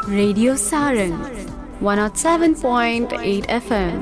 Radio Saran 107.8 FM.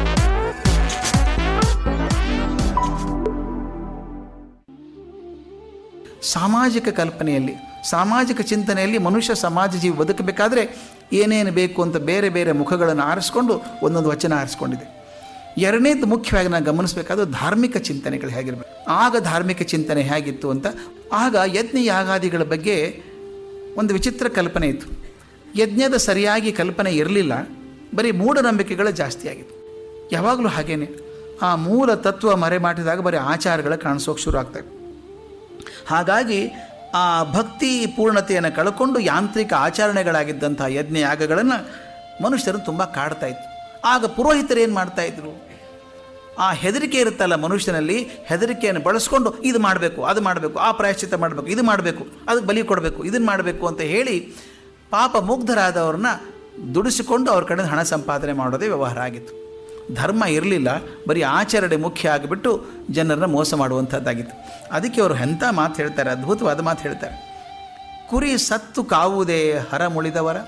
ಸಾಮಾಜಿಕ ಕಲ್ಪನೆಯಲ್ಲಿ ಸಾಮಾಜಿಕ ಚಿಂತನೆಯಲ್ಲಿ ಮನುಷ್ಯ ಸಮಾಜ ಜೀವಿ ಬದುಕಬೇಕಾದ್ರೆ ಏನೇನು ಬೇಕು ಅಂತ ಬೇರೆ ಬೇರೆ ಮುಖಗಳನ್ನು ಆರಿಸ್ಕೊಂಡು ಒಂದೊಂದು ವಚನ ಆರಿಸ್ಕೊಂಡಿದೆ ಎರಡನೇದು ಮುಖ್ಯವಾಗಿ ನಾನು ಗಮನಿಸಬೇಕಾದ ಧಾರ್ಮಿಕ ಚಿಂತನೆಗಳು ಹೇಗಿರಬೇಕು ಆಗ ಧಾರ್ಮಿಕ ಚಿಂತನೆ ಹೇಗಿತ್ತು ಅಂತ ಆಗ ಯಜ್ಞ ಯಾಗಾದಿಗಳ ಬಗ್ಗೆ ಒಂದು ವಿಚಿತ್ರ ಕಲ್ಪನೆ ಇತ್ತು ಯಜ್ಞದ ಸರಿಯಾಗಿ ಕಲ್ಪನೆ ಇರಲಿಲ್ಲ ಬರೀ ಮೂಢನಂಬಿಕೆಗಳು ಜಾಸ್ತಿ ಆಗಿತ್ತು ಯಾವಾಗಲೂ ಹಾಗೇನೆ ಆ ಮೂಲ ತತ್ವ ಮರೆ ಮಾಡಿದಾಗ ಬರೀ ಆಚಾರಗಳು ಕಾಣಿಸೋಕೆ ಶುರು ಆಗ್ತವೆ ಹಾಗಾಗಿ ಆ ಭಕ್ತಿ ಪೂರ್ಣತೆಯನ್ನು ಕಳ್ಕೊಂಡು ಯಾಂತ್ರಿಕ ಆಚರಣೆಗಳಾಗಿದ್ದಂಥ ಯಜ್ಞ ಯಾಗಗಳನ್ನು ಮನುಷ್ಯರನ್ನು ತುಂಬ ಕಾಡ್ತಾ ಇತ್ತು ಆಗ ಪುರೋಹಿತರು ಏನು ಮಾಡ್ತಾ ಇದ್ರು ಆ ಹೆದರಿಕೆ ಇರುತ್ತಲ್ಲ ಮನುಷ್ಯನಲ್ಲಿ ಹೆದರಿಕೆಯನ್ನು ಬಳಸ್ಕೊಂಡು ಇದು ಮಾಡಬೇಕು ಅದು ಮಾಡಬೇಕು ಆ ಪ್ರಾಯಶ್ಚಿತ್ತ ಮಾಡಬೇಕು ಇದು ಮಾಡಬೇಕು ಅದಕ್ಕೆ ಬಲಿ ಕೊಡಬೇಕು ಇದನ್ನು ಮಾಡಬೇಕು ಅಂತ ಹೇಳಿ ಪಾಪ ಮುಗ್ಧರಾದವ್ರನ್ನ ದುಡಿಸಿಕೊಂಡು ಅವ್ರ ಕಡೆ ಹಣ ಸಂಪಾದನೆ ಮಾಡೋದೇ ವ್ಯವಹಾರ ಆಗಿತ್ತು ಧರ್ಮ ಇರಲಿಲ್ಲ ಬರೀ ಆಚರಣೆ ಮುಖ್ಯ ಆಗಿಬಿಟ್ಟು ಜನರನ್ನ ಮೋಸ ಮಾಡುವಂಥದ್ದಾಗಿತ್ತು ಅದಕ್ಕೆ ಅವರು ಎಂಥ ಮಾತು ಹೇಳ್ತಾರೆ ಅದ್ಭುತವಾದ ಮಾತು ಹೇಳ್ತಾರೆ ಕುರಿ ಸತ್ತು ಕಾವುದೇ ಹರ ಮುಳಿದವರ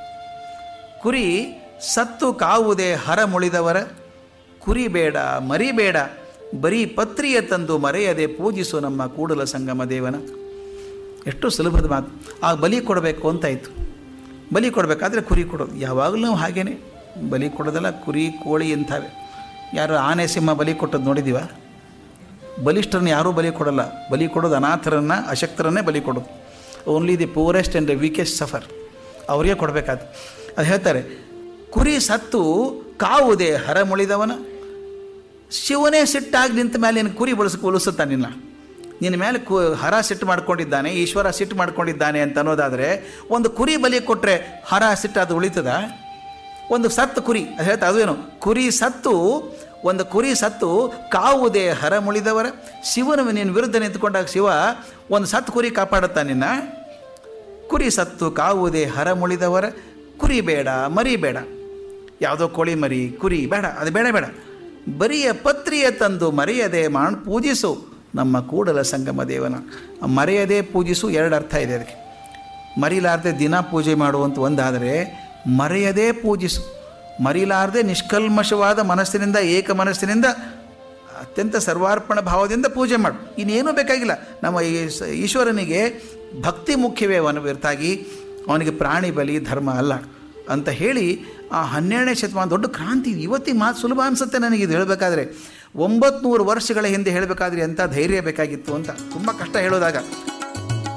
ಕುರಿ ಸತ್ತು ಕಾವುದೇ ಹರ ಮುಳಿದವರ ಕುರಿ ಬೇಡ ಮರಿ ಬೇಡ ಬರೀ ಪತ್ರಿಯ ತಂದು ಮರೆಯದೆ ಪೂಜಿಸು ನಮ್ಮ ಕೂಡಲ ಸಂಗಮ ದೇವನ ಎಷ್ಟು ಸುಲಭದ ಮಾತು ಆ ಬಲಿ ಕೊಡಬೇಕು ಅಂತಾಯಿತು ಬಲಿ ಕೊಡಬೇಕಾದ್ರೆ ಕುರಿ ಕೊಡೋದು ಯಾವಾಗಲೂ ನಾವು ಹಾಗೇನೆ ಬಲಿ ಕೊಡೋದಲ್ಲ ಕುರಿ ಕೋಳಿ ಇಂಥವೆ ಯಾರು ಆನೆ ಸಿಂಹ ಬಲಿ ಕೊಟ್ಟದ್ದು ನೋಡಿದ್ದೀವ ಬಲಿಷ್ಠರನ್ನ ಯಾರೂ ಬಲಿ ಕೊಡಲ್ಲ ಬಲಿ ಕೊಡೋದು ಅನಾಥರನ್ನು ಅಶಕ್ತರನ್ನೇ ಬಲಿ ಕೊಡೋದು only the poorest and the weakest suffer ಅವರಿಗೆ ಕೊಡಬೇಕಾದ ಅದು ಹೇಳ್ತಾರೆ ಕುರಿ ಸತ್ತು ಕಾವುದೇ ಹರ ಮುಳಿದವನ ಶಿವನೇ ಸಿಟ್ಟಾಗಿ ನಿಂತ ಮೇಲೆ ನಿನ್ನ ಕುರಿ ಬಳಸಕ್ಕೆ ಉಳಿಸುತ್ತಾ ನಿನ್ನ ನಿನ್ನ ಮೇಲೆ ಕು ಹರ ಸಿಟ್ಟು ಮಾಡ್ಕೊಂಡಿದ್ದಾನೆ ಈಶ್ವರ ಸಿಟ್ಟು ಮಾಡ್ಕೊಂಡಿದ್ದಾನೆ ಅಂತ ಅನ್ನೋದಾದರೆ ಒಂದು ಕುರಿ ಬಲಿ ಕೊಟ್ಟರೆ ಹರ ಸಿಟ್ಟು ಅದು ಉಳಿತದ ಒಂದು ಸತ್ತು ಕುರಿ ಅದು ಹೇಳ್ತಾ ಅದೇನು ಕುರಿ ಸತ್ತು ಒಂದು ಕುರಿ ಸತ್ತು ಕಾವುದೇ ಹರ ಮುಳಿದವರ ಶಿವನ ನಿನ್ನ ವಿರುದ್ಧ ನಿಂತ್ಕೊಂಡಾಗ ಶಿವ ಒಂದು ಸತ್ತು ಕುರಿ ಕಾಪಾಡುತ್ತಾ ನಿನ್ನ ಕುರಿ ಸತ್ತು ಕಾವುದೇ ಹರ ಮುಳಿದವರ ಕುರಿ ಬೇಡ ಮರಿ ಬೇಡ ಯಾವುದೋ ಕೋಳಿ ಮರಿ ಕುರಿ ಬೇಡ ಅದು ಬೇಡ ಬೇಡ ಬರಿಯ ಪತ್ರಿಯ ತಂದು ಮರೆಯದೆ ಮಾಡ್ ಪೂಜಿಸು ನಮ್ಮ ಕೂಡಲ ಸಂಗಮ ದೇವನ ಮರೆಯದೆ ಪೂಜಿಸು ಎರಡು ಅರ್ಥ ಇದೆ ಅದಕ್ಕೆ ಮರಿಲಾರದೆ ದಿನ ಪೂಜೆ ಮಾಡುವಂಥ ಒಂದಾದರೆ ಮರೆಯದೇ ಪೂಜಿಸು ಮರಿಲಾರದೆ ನಿಷ್ಕಲ್ಮಶವಾದ ಮನಸ್ಸಿನಿಂದ ಏಕ ಮನಸ್ಸಿನಿಂದ ಅತ್ಯಂತ ಸರ್ವಾರ್ಪಣ ಭಾವದಿಂದ ಪೂಜೆ ಮಾಡು ಇನ್ನೇನೂ ಬೇಕಾಗಿಲ್ಲ ನಮ್ಮ ಈ ಸ- ಈಶ್ವರನಿಗೆ ಭಕ್ತಿ ಮುಖ್ಯವೇ ಅವನ ಹೊರತಾಗಿ ಅವನಿಗೆ ಪ್ರಾಣಿ ಬಲಿ ಧರ್ಮ ಅಲ್ಲ ಅಂತ ಹೇಳಿ ಆ ಹನ್ನೆರಡನೇ ಶತಮಾನ ದೊಡ್ಡ ಕ್ರಾಂತಿ ಇವತ್ತಿನ ಮಾತು ಸುಲಭ ಅನಿಸುತ್ತೆ ನನಗೆ ಇದು ಹೇಳಬೇಕಾದ್ರೆ ಒಂಬತ್ತು ವರ್ಷಗಳ ಹಿಂದೆ ಹೇಳಬೇಕಾದ್ರೆ ಎಂಥ ಧೈರ್ಯ ಬೇಕಾಗಿತ್ತು ಅಂತ ತುಂಬ ಕಷ್ಟ ಹೇಳೋದಾಗ